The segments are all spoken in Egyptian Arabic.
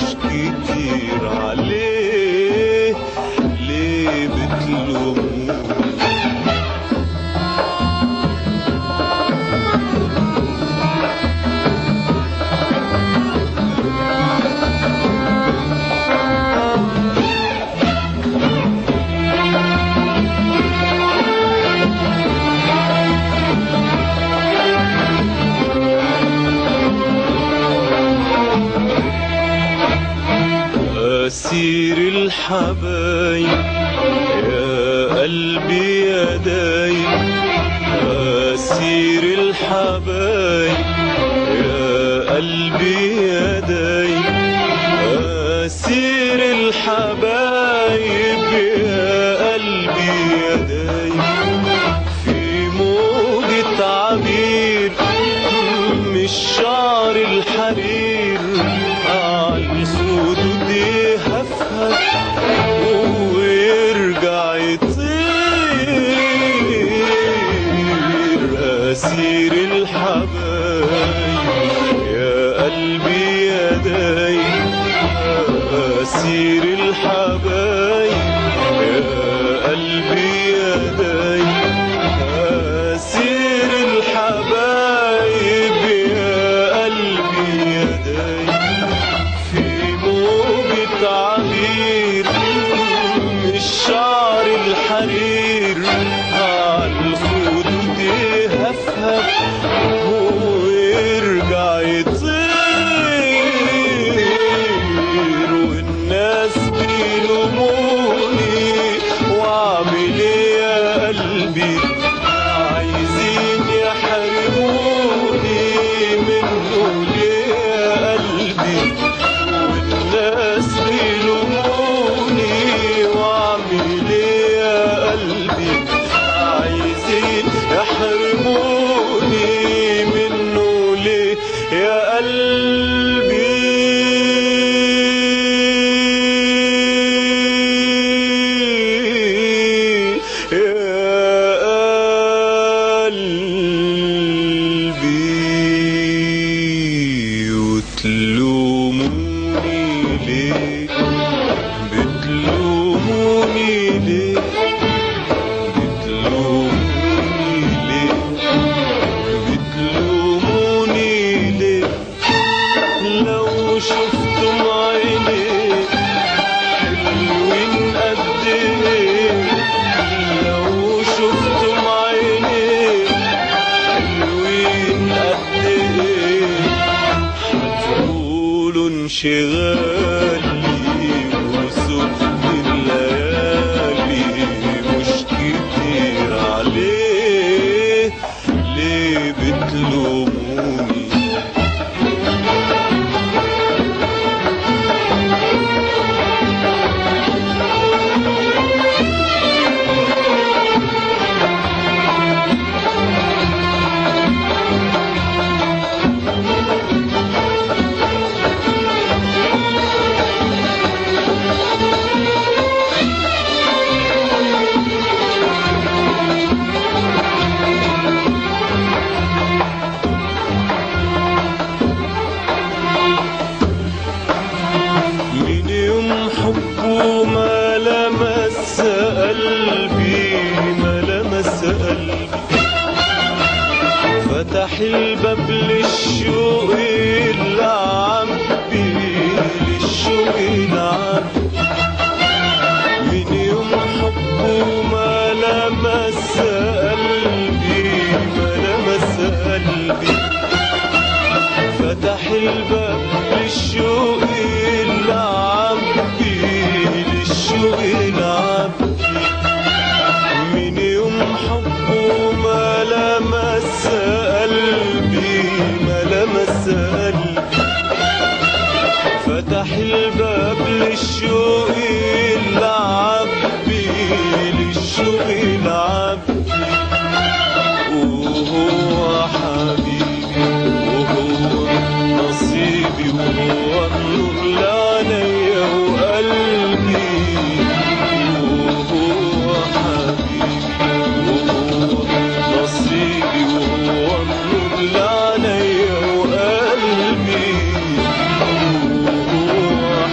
كتير عليه ليه بتلوموني أسير الحبايب يا قلبي يا دايب أسير الحبايب يا قلبي يا دايب أسير الحبايب يا قلبي يا دايب في موجة عبير مش شعر الحرير عالخدود يهفهف ويرجع يطير أسير الحبايب يا قلبي يا دايب أسير الحبايب يا قلبي يا دايب أسير الحبايب يا قلبي يا دايب في موجة عبير مش شعر الحرير عالخدود يهفهف ويرجع يطير والناس بيلوموني واعمل ايه يا قلبي عايزين يحرموني منه ليه يا قلبي والناس بيلوموني واعمل ايه يا قلبي عايزين يحرموني منه ليه يا قلبي يا قلبي وتلوموني ليه بتلوموني ليه بتلوموني ليه بتلوموني ليه لو شفتم عيني حلوين قد ايه لو شفتم عيني حلوين قد ايه هتقولوا انشغالي وسوق الليالي مش كتير عليه ليه بتلوموني من يوم حبه ما لمس قلبي ما لمس قلبي فتح الباب للشوق العبي للشوق العبي من يوم حبه ما لمس قلبي ما لمس قلبي فتح الباب للشوق العبي للشوق العبي من يوم حبه ما لمس قلبي ما لمس قلبي فتح الباب للشوق العبي للشوق العبي وهو حبيبي وهو نصيبي وهو النور لعينيا وقلبي وهو حبيبي وهو نصيبي وهو النور لعينيا وقلبي وهو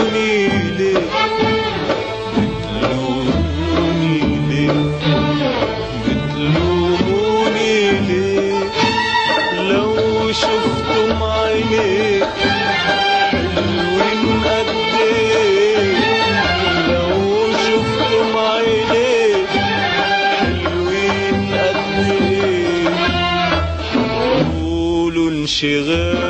بتلوموني ليه بتلوموني ليه بتلوموني ليه لو شفتم عينيك حلوين قد ايه لو شفتم عينيك حلوين قد ايه قولوا انشغال